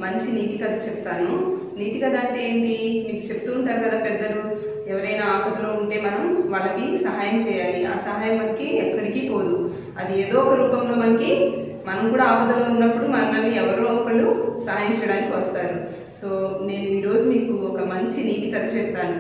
మంచి నీతి కథ చెప్తాను నీతి కథ అంటే ఏంటి మీకు చెప్తూ ఉంటారు కదా పెద్దలు ఎవరైనా ఆపదలో ఉంటే మనం వాళ్ళకి సహాయం చేయాలి ఆ సహాయం మనకి ఎక్కడికి పోదు అది ఏదో ఒక రూపంలో మనకి మనం కూడా ఆపదలో ఉన్నప్పుడు మనల్ని ఎవరో ఒకళ్ళు సహాయం చేయడానికి వస్తారు సో నేను ఈరోజు మీకు ఒక మంచి నీతి కథ చెప్తాను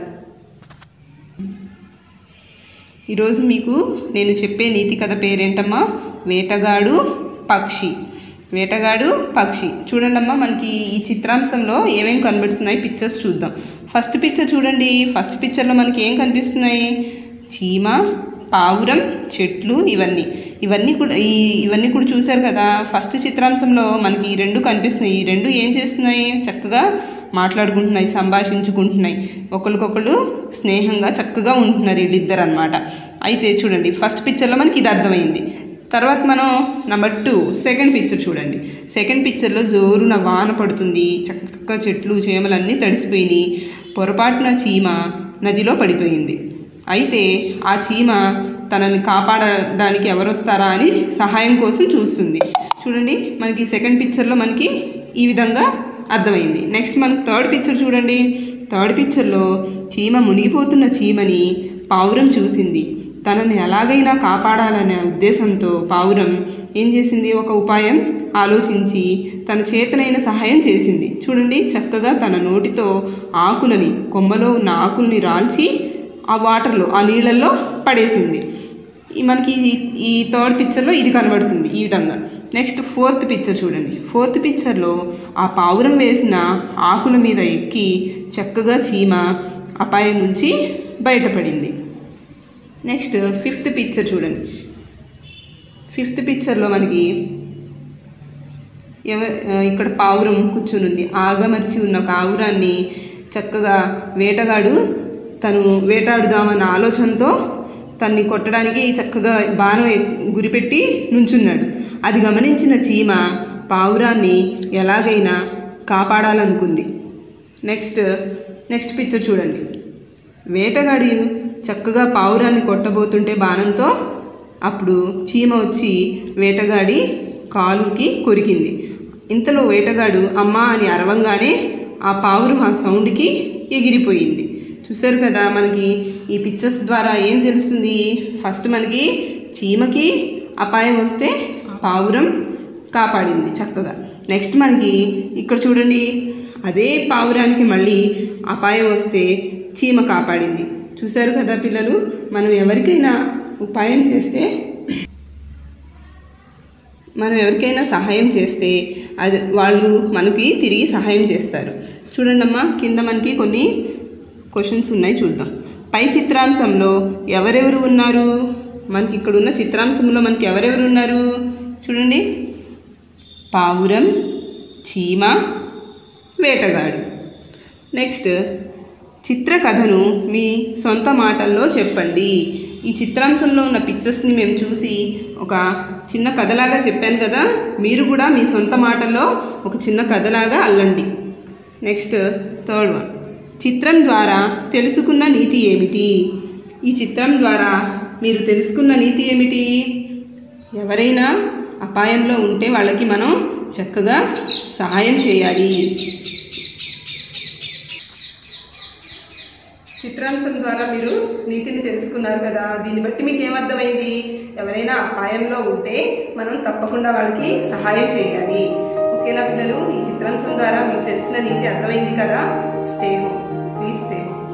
ఈరోజు మీకు నేను చెప్పే నీతి కథ పేరేంటమ్మా వేటగాడు పక్షి వేటగాడు పక్షి చూడండమ్మా మనకి ఈ చిత్రాంశంలో ఏమేం కనబడుతున్నాయి పిక్చర్స్ చూద్దాం ఫస్ట్ పిక్చర్ చూడండి ఫస్ట్ పిక్చర్లో మనకి ఏం కనిపిస్తున్నాయి చీమ పావురం చెట్లు ఇవన్నీ ఇవన్నీ కూడా ఈ ఇవన్నీ కూడా చూశారు కదా ఫస్ట్ చిత్రాంశంలో మనకి ఈ రెండు కనిపిస్తున్నాయి ఈ రెండు ఏం చేస్తున్నాయి చక్కగా మాట్లాడుకుంటున్నాయి సంభాషించుకుంటున్నాయి ఒకరికొకళ్ళు స్నేహంగా చక్కగా ఉంటున్నారు వీళ్ళిద్దరు అనమాట అయితే చూడండి ఫస్ట్ పిక్చర్లో మనకి ఇది అర్థమైంది తర్వాత మనం నెంబర్ టూ సెకండ్ పిక్చర్ చూడండి సెకండ్ పిక్చర్లో జోరున వాన పడుతుంది చక్కగా చెట్లు చేమలన్నీ తడిసిపోయినాయి పొరపాటున చీమ నదిలో పడిపోయింది అయితే ఆ చీమ తనని కాపాడడానికి ఎవరు వస్తారా అని సహాయం కోసం చూస్తుంది చూడండి మనకి సెకండ్ పిక్చర్లో మనకి ఈ విధంగా అర్థమైంది నెక్స్ట్ మనకు థర్డ్ పిక్చర్ చూడండి థర్డ్ పిక్చర్లో చీమ మునిగిపోతున్న చీమని పావురం చూసింది తనని ఎలాగైనా కాపాడాలనే ఉద్దేశంతో పావురం ఏం చేసింది ఒక ఉపాయం ఆలోచించి తన చేతనైన సహాయం చేసింది చూడండి చక్కగా తన నోటితో ఆకులని కొమ్మలో ఉన్న ఆకుల్ని రాల్చి ఆ వాటర్లో ఆ నీళ్ళల్లో పడేసింది ఈ మనకి ఈ- ఈ థర్డ్ పిక్చర్లో ఇది కనబడుతుంది ఈ విధంగా నెక్స్ట్ ఫోర్త్ పిక్చర్ చూడండి ఫోర్త్ పిక్చర్లో ఆ పావురం వేసిన ఆకుల మీద ఎక్కి చక్కగా చీమ అపాయం నుంచి బయటపడింది నెక్స్ట్ ఫిఫ్త్ పిక్చర్ చూడండి ఫిఫ్త్ పిక్చర్లో మనకి ఎవ ఇక్కడ పావురం కూర్చుని ఉంది ఆగమర్చి ఉన్న పావురాన్ని చక్కగా వేటగాడు తను వేటాడుదామన్న ఆలోచనతో తన్ని కొట్టడానికి చక్కగా బాణం ఎ- గురిపెట్టి నుంచున్నాడు అది గమనించిన చీమ పావురాన్ని ఎలాగైనా కాపాడాలనుకుంది నెక్స్ట్ నెక్స్ట్ పిక్చర్ చూడండి వేటగాడు చక్కగా పావురాన్ని కొట్టబోతుంటే బాణంతో అప్పుడు చీమ వచ్చి వేటగాడి కాలుకి కొరికింది ఇంతలో వేటగాడు అమ్మా అని అరవంగానే ఆ పావురం ఆ సౌండ్కి ఎగిరిపోయింది చూసారు కదా మనకి ఈ పిక్చర్స్ ద్వారా ఏం తెలుస్తుంది ఫస్ట్ మనకి చీమకి అపాయం వస్తే పావురం కాపాడింది చక్కగా నెక్స్ట్ మనకి ఇక్కడ చూడండి అదే పావురానికి మళ్ళీ అపాయం వస్తే చీమ కాపాడింది చూశారు కదా పిల్లలు మనం ఎవరికైనా ఉపాయం చేస్తే మనం ఎవరికైనా సహాయం చేస్తే అది వాళ్ళు మనకి తిరిగి సహాయం చేస్తారు చూడండమ్మా కింద మనకి కొన్ని క్వశ్చన్స్ ఉన్నాయి చూద్దాం పై చిత్రాంశంలో ఎవరెవరు ఉన్నారు మనకి ఇక్కడ ఉన్న చిత్రాంశంలో మనకి ఎవరెవరు ఉన్నారు చూడండి పావురం చీమ వేటగాడు నెక్స్ట్ చిత్రకథను మీ సొంత మాటల్లో చెప్పండి ఈ చిత్రాంశంలో ఉన్న పిక్చర్స్ని మేము చూసి ఒక చిన్న కథలాగా చెప్పాను కదా మీరు కూడా మీ సొంత మాటల్లో ఒక చిన్న కథలాగా అల్లండి నెక్స్ట్ థర్డ్ వన్ చిత్రం ద్వారా తెలుసుకున్న నీతి ఏమిటి ఈ చిత్రం ద్వారా మీరు తెలుసుకున్న నీతి ఏమిటి ఎవరైనా అపాయంలో ఉంటే వాళ్ళకి మనం చక్కగా సహాయం చేయాలి చిత్రాంశం ద్వారా మీరు నీతిని తెలుసుకున్నారు కదా దీన్ని బట్టి మీకు ఏమర్థమైంది ఎవరైనా అపాయంలో ఉంటే మనం తప్పకుండా వాళ్ళకి సహాయం చేయాలి ఓకేనా పిల్లలు ఈ చిత్రాంశం ద్వారా మీకు తెలిసిన నీతి అర్థమైంది కదా stay home please stay home